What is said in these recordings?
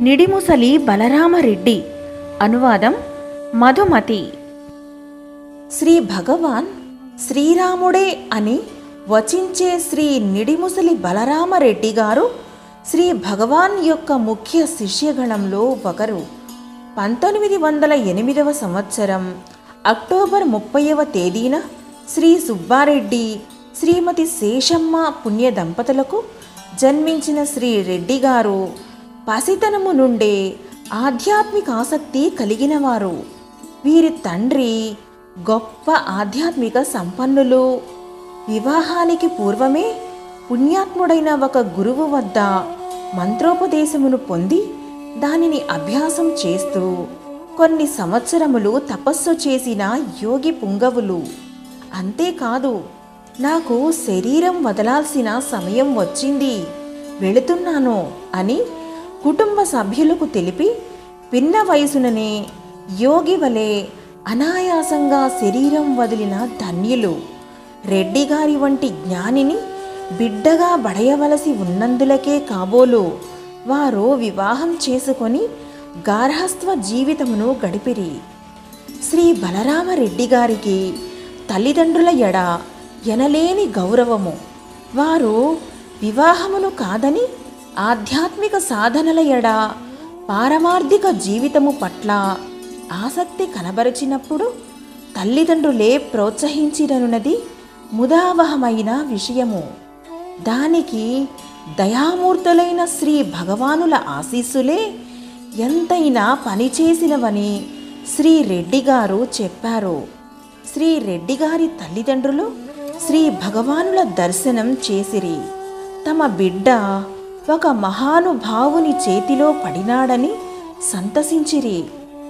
నిడిముసలి బలరామరెడ్డి అనువాదం మధుమతి శ్రీ భగవాన్ శ్రీరాముడే అని వచించే శ్రీ నిడిముసలి బలరామరెడ్డి గారు శ్రీ భగవాన్ యొక్క ముఖ్య శిష్యగణంలో ఒకరు పంతొమ్మిది వందల ఎనిమిదవ సంవత్సరం అక్టోబర్ ముప్పైవ తేదీన శ్రీ సుబ్బారెడ్డి శ్రీమతి శేషమ్మ పుణ్య దంపతులకు జన్మించిన శ్రీ రెడ్డి గారు పసితనము నుండే ఆధ్యాత్మిక ఆసక్తి కలిగినవారు వీరి తండ్రి గొప్ప ఆధ్యాత్మిక సంపన్నులు వివాహానికి పూర్వమే పుణ్యాత్ముడైన ఒక గురువు వద్ద మంత్రోపదేశమును పొంది దానిని అభ్యాసం చేస్తూ కొన్ని సంవత్సరములు తపస్సు చేసిన యోగి పుంగవులు అంతేకాదు నాకు శరీరం వదలాల్సిన సమయం వచ్చింది వెళుతున్నాను అని కుటుంబ సభ్యులకు తెలిపి పిన్న వయసుననే యోగి వలె అనాయాసంగా శరీరం వదిలిన ధన్యులు రెడ్డి గారి వంటి జ్ఞానిని బిడ్డగా బడయవలసి ఉన్నందులకే కాబోలు వారు వివాహం చేసుకొని గార్హస్థ్వ జీవితమును గడిపిరి శ్రీ బలరామరెడ్డి గారికి తల్లిదండ్రుల ఎడ ఎనలేని గౌరవము వారు వివాహమును కాదని ఆధ్యాత్మిక సాధనల ఎడ పారమార్థిక జీవితము పట్ల ఆసక్తి కనబరిచినప్పుడు తల్లిదండ్రులే ప్రోత్సహించిరనున్నది ముదావహమైన విషయము దానికి దయామూర్తులైన శ్రీ భగవానుల ఆశీస్సులే ఎంతైనా పనిచేసినవని శ్రీ రెడ్డి గారు చెప్పారు శ్రీ రెడ్డి గారి తల్లిదండ్రులు శ్రీ భగవానుల దర్శనం చేసిరి తమ బిడ్డ ఒక మహానుభావుని చేతిలో పడినాడని సంతసించిరి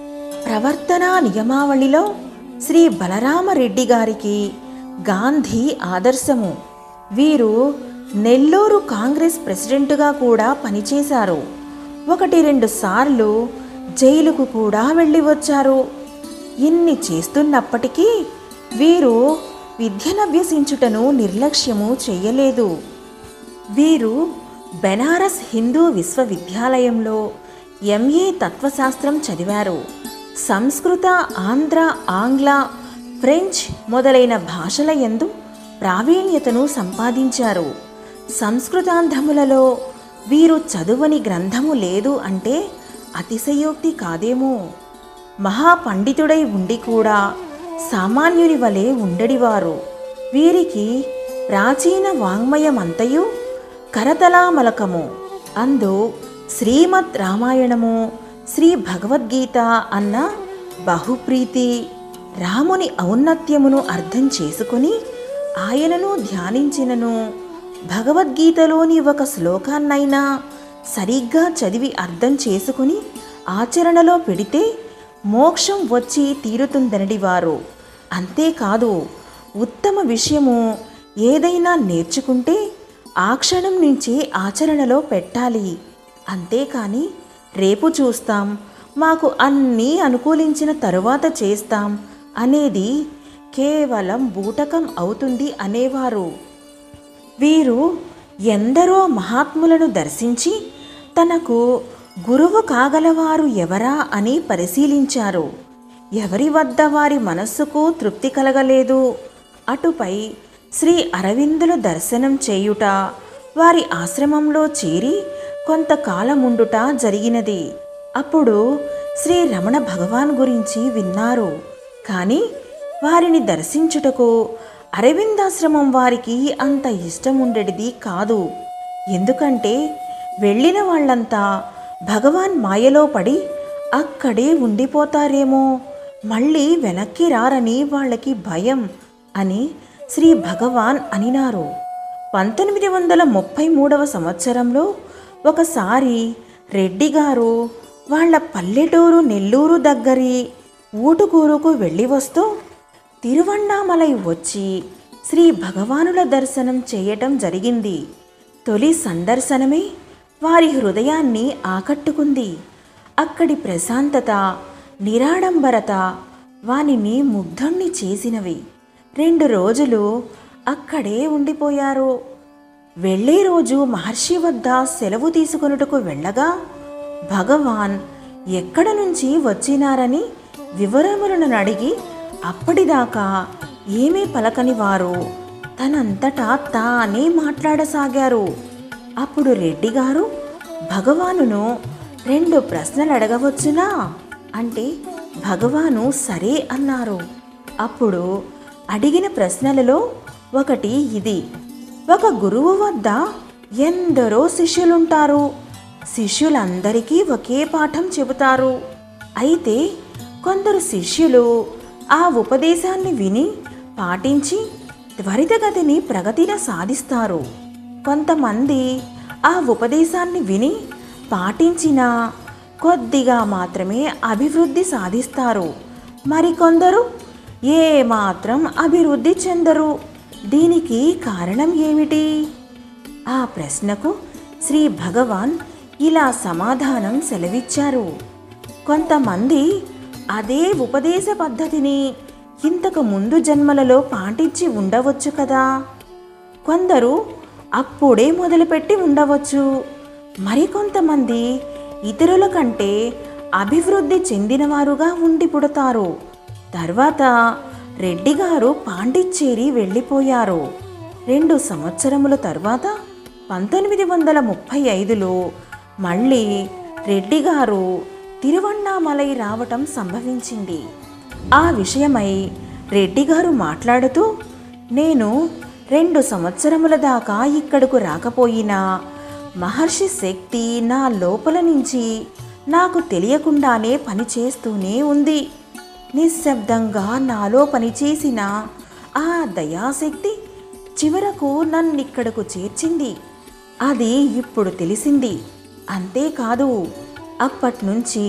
ప్రవర్తనా నియమావళిలో శ్రీ బలరామరెడ్డి గారికి గాంధీ ఆదర్శము వీరు నెల్లూరు కాంగ్రెస్ ప్రెసిడెంటుగా కూడా పనిచేశారు ఒకటి రెండు సార్లు జైలుకు కూడా వెళ్ళి వచ్చారు ఇన్ని చేస్తున్నప్పటికీ వీరు విద్యనభ్యసించుటను నిర్లక్ష్యము చేయలేదు వీరు బెనారస్ హిందూ విశ్వవిద్యాలయంలో ఎంఏ తత్వశాస్త్రం చదివారు సంస్కృత ఆంధ్ర ఆంగ్ల ఫ్రెంచ్ మొదలైన భాషల యందు ప్రావీణ్యతను సంపాదించారు సంస్కృతాంధములలో వీరు చదువని గ్రంథము లేదు అంటే అతిశయోక్తి కాదేమో మహాపండితుడై ఉండి కూడా సామాన్యుని వలె ఉండడివారు వీరికి ప్రాచీన వాంగ్మయమంతయు కరతలామలకము అందు శ్రీమద్ రామాయణము శ్రీ భగవద్గీత అన్న బహుప్రీతి రాముని ఔన్నత్యమును అర్థం చేసుకుని ఆయనను ధ్యానించినను భగవద్గీతలోని ఒక శ్లోకాన్నైనా సరిగ్గా చదివి అర్థం చేసుకుని ఆచరణలో పెడితే మోక్షం వచ్చి తీరుతుందనడివారు అంతేకాదు ఉత్తమ విషయము ఏదైనా నేర్చుకుంటే ఆ క్షణం నుంచి ఆచరణలో పెట్టాలి అంతేకాని రేపు చూస్తాం మాకు అన్నీ అనుకూలించిన తరువాత చేస్తాం అనేది కేవలం బూటకం అవుతుంది అనేవారు వీరు ఎందరో మహాత్ములను దర్శించి తనకు గురువు కాగలవారు ఎవరా అని పరిశీలించారు ఎవరి వద్ద వారి మనస్సుకు తృప్తి కలగలేదు అటుపై శ్రీ అరవిందుల దర్శనం చేయుట వారి ఆశ్రమంలో చేరి కొంతకాలముండుట జరిగినది అప్పుడు శ్రీ రమణ భగవాన్ గురించి విన్నారు కానీ వారిని దర్శించుటకు అరవిందాశ్రమం వారికి అంత ఇష్టం ఉండేది కాదు ఎందుకంటే వెళ్ళిన వాళ్ళంతా భగవాన్ మాయలో పడి అక్కడే ఉండిపోతారేమో మళ్ళీ వెనక్కి రారని వాళ్ళకి భయం అని శ్రీ భగవాన్ అనినారు పంతొమ్మిది వందల ముప్పై మూడవ సంవత్సరంలో ఒకసారి రెడ్డి గారు వాళ్ళ పల్లెటూరు నెల్లూరు దగ్గరి ఊటుకూరుకు వెళ్ళి వస్తూ తిరువണ്ണామలై వచ్చి శ్రీ భగవానుల దర్శనం చేయటం జరిగింది తొలి సందర్శనమే వారి హృదయాన్ని ఆకట్టుకుంది అక్కడి ప్రశాంతత నిరాడంబరత వానిని ముగ్ధుణ్ణి చేసినవి రెండు రోజులు అక్కడే ఉండిపోయారు వెళ్ళే రోజు మహర్షి వద్ద సెలవు తీసుకొనుటకు వెళ్ళగా భగవాన్ ఎక్కడ నుంచి వచ్చినారని వివరములను అడిగి అప్పటిదాకా ఏమీ పలకని వారు తనంతటా తానే మాట్లాడసాగారు అప్పుడు రెడ్డి గారు భగవానును రెండు ప్రశ్నలు అడగవచ్చునా అంటే భగవాను సరే అన్నారు అప్పుడు అడిగిన ప్రశ్నలలో ఒకటి ఇది ఒక గురువు వద్ద ఎందరో శిష్యులుంటారు శిష్యులందరికీ ఒకే పాఠం చెబుతారు అయితే కొందరు శిష్యులు ఆ ఉపదేశాన్ని విని పాటించి త్వరితగతిని ప్రగతిని సాధిస్తారు కొంతమంది ఆ ఉపదేశాన్ని విని పాటించిన కొద్దిగా మాత్రమే అభివృద్ధి సాధిస్తారు మరికొందరు ఏ మాత్రం అభివృద్ధి చెందరు దీనికి కారణం ఏమిటి ఆ ప్రశ్నకు శ్రీ భగవాన్ ఇలా సమాధానం సెలవిచ్చారు కొంతమంది అదే ఉపదేశ పద్ధతిని ఇంతకు ముందు జన్మలలో పాటించి ఉండవచ్చు కదా కొందరు అప్పుడే మొదలుపెట్టి ఉండవచ్చు మరికొంతమంది ఇతరుల కంటే అభివృద్ధి చెందినవారుగా ఉండి పుడతారు తర్వాత రెడ్డి గారు పాండిచ్చేరి వెళ్ళిపోయారు రెండు సంవత్సరముల తర్వాత పంతొమ్మిది వందల ముప్పై ఐదులో మళ్ళీ రెడ్డి గారు తిరువണ്ണామలై రావటం సంభవించింది ఆ విషయమై రెడ్డి గారు మాట్లాడుతూ నేను రెండు సంవత్సరముల దాకా ఇక్కడకు రాకపోయినా మహర్షి శక్తి నా లోపల నుంచి నాకు తెలియకుండానే పనిచేస్తూనే ఉంది నిశ్శబ్దంగా నాలో పనిచేసిన ఆ దయాశక్తి చివరకు నన్నిక్కడకు చేర్చింది అది ఇప్పుడు తెలిసింది అంతేకాదు అప్పట్నుంచి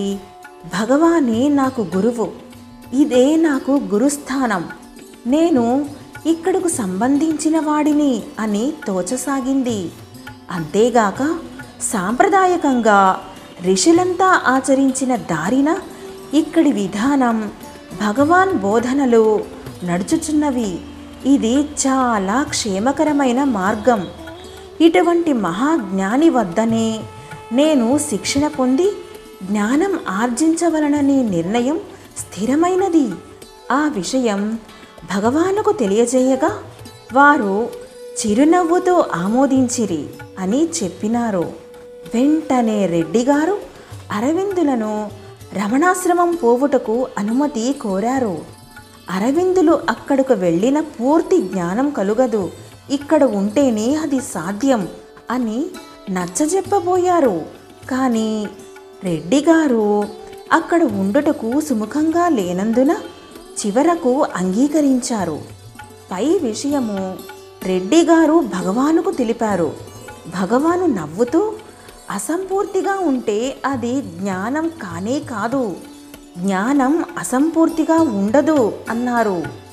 భగవానే నాకు గురువు ఇదే నాకు గురుస్థానం నేను ఇక్కడకు సంబంధించిన వాడిని అని తోచసాగింది అంతేగాక సాంప్రదాయకంగా ఋషులంతా ఆచరించిన దారిన ఇక్కడి విధానం భగవాన్ బోధనలు నడుచుచున్నవి ఇది చాలా క్షేమకరమైన మార్గం ఇటువంటి మహాజ్ఞాని వద్దనే నేను శిక్షణ పొంది జ్ఞానం ఆర్జించవలననే నిర్ణయం స్థిరమైనది ఆ విషయం భగవానుకు తెలియజేయగా వారు చిరునవ్వుతో ఆమోదించిరి అని చెప్పినారు వెంటనే రెడ్డి గారు అరవిందులను రమణాశ్రమం పోవుటకు అనుమతి కోరారు అరవిందులు అక్కడకు వెళ్ళిన పూర్తి జ్ఞానం కలుగదు ఇక్కడ ఉంటేనే అది సాధ్యం అని నచ్చజెప్పబోయారు కానీ రెడ్డి గారు అక్కడ ఉండుటకు సుముఖంగా లేనందున చివరకు అంగీకరించారు పై విషయము రెడ్డి గారు భగవానుకు తెలిపారు భగవాను నవ్వుతూ అసంపూర్తిగా ఉంటే అది జ్ఞానం కానే కాదు జ్ఞానం అసంపూర్తిగా ఉండదు అన్నారు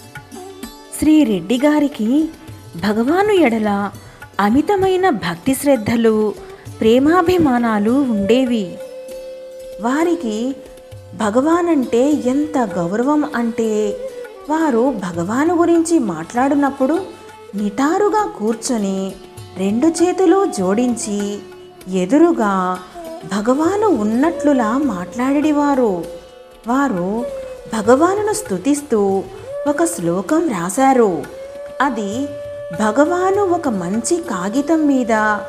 శ్రీ రెడ్డి గారికి భగవాను ఎడల అమితమైన భక్తి శ్రద్ధలు ప్రేమాభిమానాలు ఉండేవి వారికి భగవాన్ అంటే ఎంత గౌరవం అంటే వారు భగవాను గురించి మాట్లాడినప్పుడు నిటారుగా కూర్చొని రెండు చేతులు జోడించి ఎదురుగా భగవాను ఉన్నట్లులా మాట్లాడేవారు వారు భగవానును స్తుతిస్తూ ఒక శ్లోకం రాశారు అది భగవాను ఒక మంచి కాగితం మీద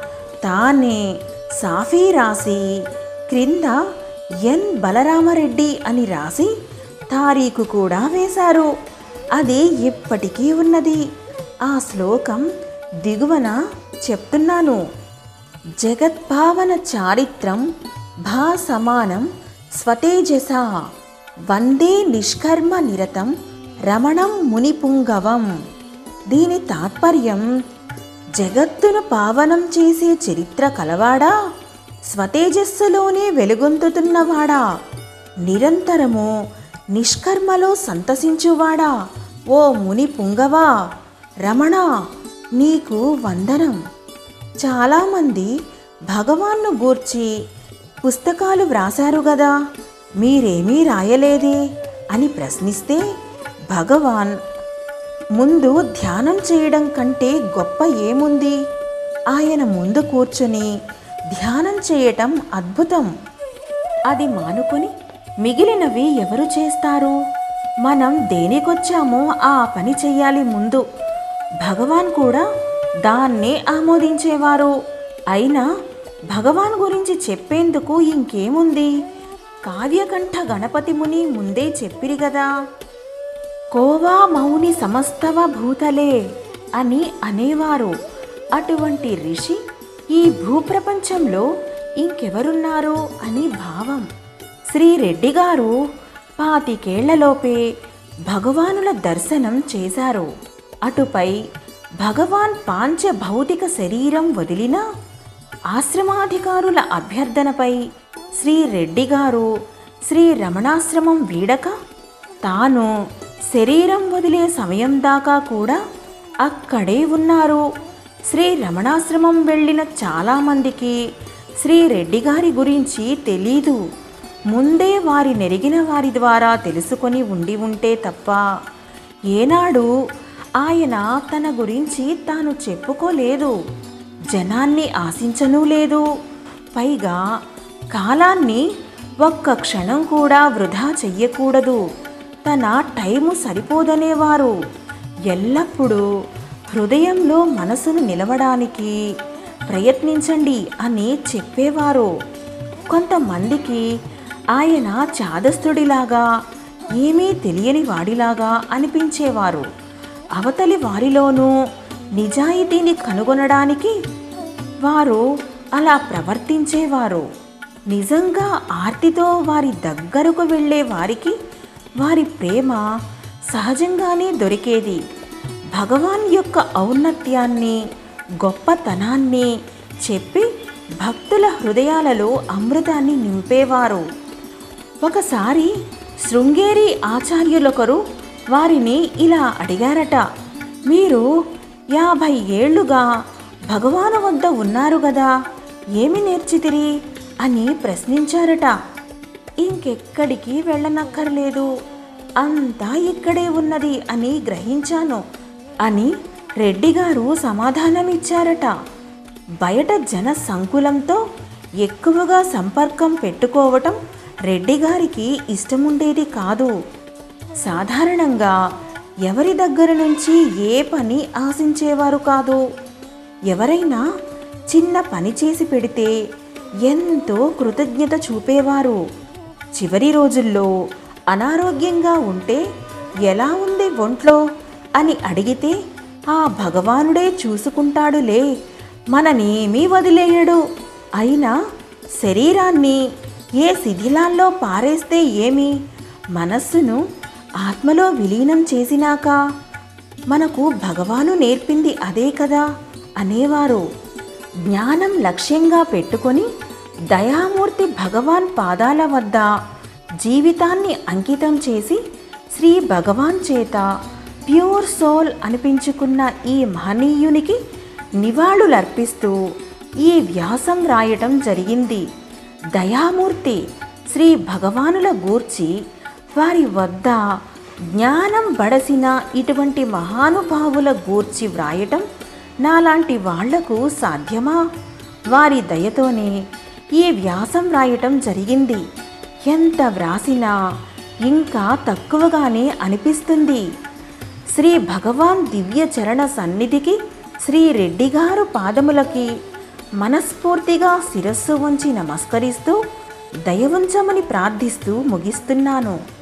తానే సాఫీ రాసి క్రింద ఎన్ బలరామరెడ్డి అని రాసి తారీఖు కూడా వేశారు అది ఇప్పటికీ ఉన్నది ఆ శ్లోకం దిగువన చెప్తున్నాను జగత్పావన చారిత్రం భా సమానం స్వతేజస వందే నిష్కర్మ నిరతం రమణం మునిపుంగవం దీని తాత్పర్యం జగత్తును పావనం చేసే చరిత్ర కలవాడా స్వతేజస్సులోనే వెలుగొందుతున్నవాడా నిరంతరము నిష్కర్మలో సంతసించువాడా ఓ ముని పుంగవా రమణ నీకు వందనం చాలామంది భగవాన్ను గూర్చి పుస్తకాలు వ్రాశారు గదా మీరేమీ రాయలేదే అని ప్రశ్నిస్తే భగవాన్ ముందు ధ్యానం చేయడం కంటే గొప్ప ఏముంది ఆయన ముందు కూర్చొని ధ్యానం చేయటం అద్భుతం అది మానుకొని మిగిలినవి ఎవరు చేస్తారు మనం దేనికొచ్చామో ఆ పని చెయ్యాలి ముందు భగవాన్ కూడా దాన్నే ఆమోదించేవారు అయినా భగవాన్ గురించి చెప్పేందుకు ఇంకేముంది కావ్యకంఠ గణపతి ముని ముందే చెప్పిరి గదా కోవా మౌని సమస్తవ భూతలే అని అనేవారు అటువంటి ఋషి ఈ భూప్రపంచంలో ఇంకెవరున్నారు అని భావం శ్రీ రెడ్డి గారు పాతికేళ్లలోపే భగవానుల దర్శనం చేశారు అటుపై భగవాన్ పాంచ భౌతిక శరీరం వదిలినా ఆశ్రమాధికారుల అభ్యర్థనపై శ్రీ రెడ్డి గారు శ్రీ రమణాశ్రమం వీడక తాను శరీరం వదిలే సమయం దాకా కూడా అక్కడే ఉన్నారు శ్రీ రమణాశ్రమం వెళ్ళిన చాలామందికి శ్రీ రెడ్డి గారి గురించి తెలీదు ముందే వారి నెరిగిన వారి ద్వారా తెలుసుకొని ఉండి ఉంటే తప్ప ఏనాడు ఆయన తన గురించి తాను చెప్పుకోలేదు జనాన్ని ఆశించనూ లేదు పైగా కాలాన్ని ఒక్క క్షణం కూడా వృధా చెయ్యకూడదు తన టైము సరిపోదనేవారు ఎల్లప్పుడూ హృదయంలో మనసును నిలవడానికి ప్రయత్నించండి అని చెప్పేవారు కొంతమందికి ఆయన చాదస్తుడిలాగా ఏమీ తెలియని వాడిలాగా అనిపించేవారు అవతలి వారిలోనూ నిజాయితీని కనుగొనడానికి వారు అలా ప్రవర్తించేవారు నిజంగా ఆర్తితో వారి దగ్గరకు వెళ్ళే వారికి వారి ప్రేమ సహజంగానే దొరికేది భగవాన్ యొక్క ఔన్నత్యాన్ని గొప్పతనాన్ని చెప్పి భక్తుల హృదయాలలో అమృతాన్ని నింపేవారు ఒకసారి శృంగేరి ఆచార్యులొకరు వారిని ఇలా అడిగారట మీరు యాభై ఏళ్లుగా భగవాను వద్ద ఉన్నారు గదా ఏమి నేర్చితిరి అని ప్రశ్నించారట ఇంకెక్కడికి వెళ్ళనక్కర్లేదు అంతా ఇక్కడే ఉన్నది అని గ్రహించాను అని రెడ్డిగారు సమాధానమిచ్చారట బయట జన సంకులంతో ఎక్కువగా సంపర్కం పెట్టుకోవటం రెడ్డిగారికి ఇష్టముండేది కాదు సాధారణంగా ఎవరి దగ్గర నుంచి ఏ పని ఆశించేవారు కాదు ఎవరైనా చిన్న పని చేసి పెడితే ఎంతో కృతజ్ఞత చూపేవారు చివరి రోజుల్లో అనారోగ్యంగా ఉంటే ఎలా ఉంది ఒంట్లో అని అడిగితే ఆ భగవానుడే చూసుకుంటాడులే మననేమీ వదిలేయడు అయినా శరీరాన్ని ఏ శిథిలాల్లో పారేస్తే ఏమి మనస్సును ఆత్మలో విలీనం చేసినాక మనకు భగవాను నేర్పింది అదే కదా అనేవారు జ్ఞానం లక్ష్యంగా పెట్టుకొని దయామూర్తి భగవాన్ పాదాల వద్ద జీవితాన్ని అంకితం చేసి శ్రీ భగవాన్ చేత ప్యూర్ సోల్ అనిపించుకున్న ఈ మహనీయునికి నివాళులర్పిస్తూ ఈ వ్యాసం రాయటం జరిగింది దయామూర్తి శ్రీ భగవానుల గూర్చి వారి వద్ద జ్ఞానం బడసిన ఇటువంటి మహానుభావుల గూర్చి వ్రాయటం నాలాంటి వాళ్లకు సాధ్యమా వారి దయతోనే ఈ వ్యాసం రాయటం జరిగింది ఎంత వ్రాసినా ఇంకా తక్కువగానే అనిపిస్తుంది శ్రీ భగవాన్ దివ్య చరణ సన్నిధికి శ్రీ రెడ్డి గారు పాదములకి మనస్ఫూర్తిగా శిరస్సు వంచి నమస్కరిస్తూ దయ ఉంచమని ప్రార్థిస్తూ ముగిస్తున్నాను